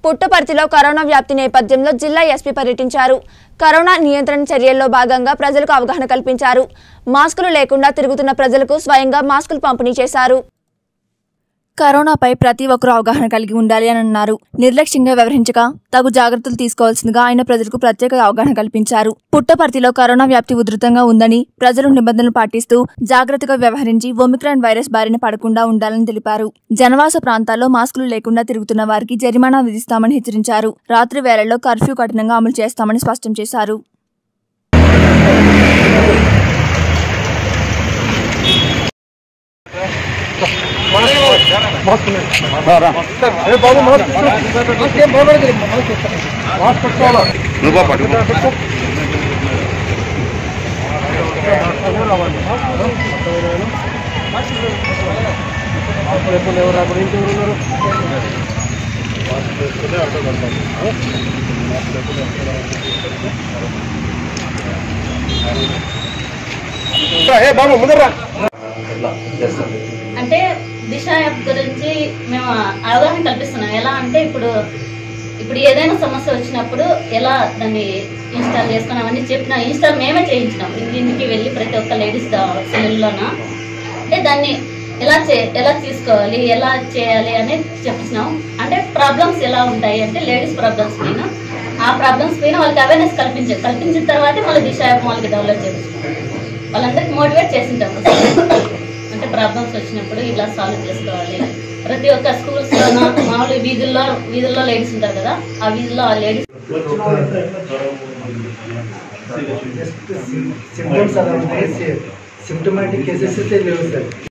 పుట్టపర్తిలో కరోనా వ్యాప్తి నేపథ్యంలో జిల్లా ఎస్పీ పర్యటించారు కరోనా నియంత్రణ చర్యల్లో భాగంగా ప్రజలకు అవగాహన కల్పించారు మాస్కులు లేకుండా తిరుగుతున్న ప్రజలకు స్వయంగా మాస్కులు పంపిణీ చేశారు కరోనాపై ప్రతి ఒక్కరూ అవగాహన కలిగి ఉండాలి అని అన్నారు నిర్లక్ష్యంగా వ్యవహరించక తగు జాగ్రత్తలు తీసుకోవాల్సిందిగా ఆయన ప్రజలకు ప్రత్యేక అవగాహన కల్పించారు పుట్టపర్తిలో కరోనా వ్యాప్తి ఉధృతంగా ఉందని ప్రజలు నిబంధనలు పాటిస్తూ జాగ్రత్తగా వ్యవహరించి ఒమిక్రాన్ వైరస్ బారిన పడకుండా ఉండాలని తెలిపారు జనవాస ప్రాంతాల్లో మాస్కులు లేకుండా తిరుగుతున్న వారికి జరిమానా విధిస్తామని హెచ్చరించారు రాత్రి వేళల్లో కర్ఫ్యూ కఠినంగా అమలు చేస్తామని స్పష్టం చేశారు నువ్వు పట్టుకో ఏ బాబు ముందరా అంటే దిశ యాప్ గురించి మేము అవగాహన కల్పిస్తున్నాం ఎలా అంటే ఇప్పుడు ఇప్పుడు ఏదైనా సమస్య వచ్చినప్పుడు ఎలా దాన్ని ఇన్స్టాల్ చేసుకున్నాం అవన్నీ చెప్పిన ఇన్స్టాల్ మేమే చేయించినాం ఇంటింటికి వెళ్ళి ప్రతి ఒక్క లేడీస్ సెల్లోన అంటే దాన్ని ఎలా చే ఎలా తీసుకోవాలి ఎలా చేయాలి అనేది చెప్తున్నాం అంటే ప్రాబ్లమ్స్ ఎలా ఉంటాయి అంటే లేడీస్ ప్రాబ్లమ్స్ పైన ఆ ప్రాబ్లమ్స్ పైన వాళ్ళకి అవేర్నెస్ కల్పించే కల్పించిన తర్వాతే మళ్ళీ దిశ యాప్ వాళ్ళకి డెవలప్ చేస్తున్నాం వాళ్ళందరికీ మోటివేట్ చేసింటాం అంటే ప్రాబ్లమ్స్ వచ్చినప్పుడు ఇలా సాల్వ్ చేసుకోవాలి ప్రతి ఒక్క స్కూల్స్ లోన మామూలు వీధుల్లో వీధుల్లో లేడీస్ ఉంటారు కదా ఆ వీధుల్లో ఆ లేడీస్ సిమ్టమ్స్ అలా ఉంటాయి సిమ్టమాటిక్ కేసెస్ అయితే లేవు సార్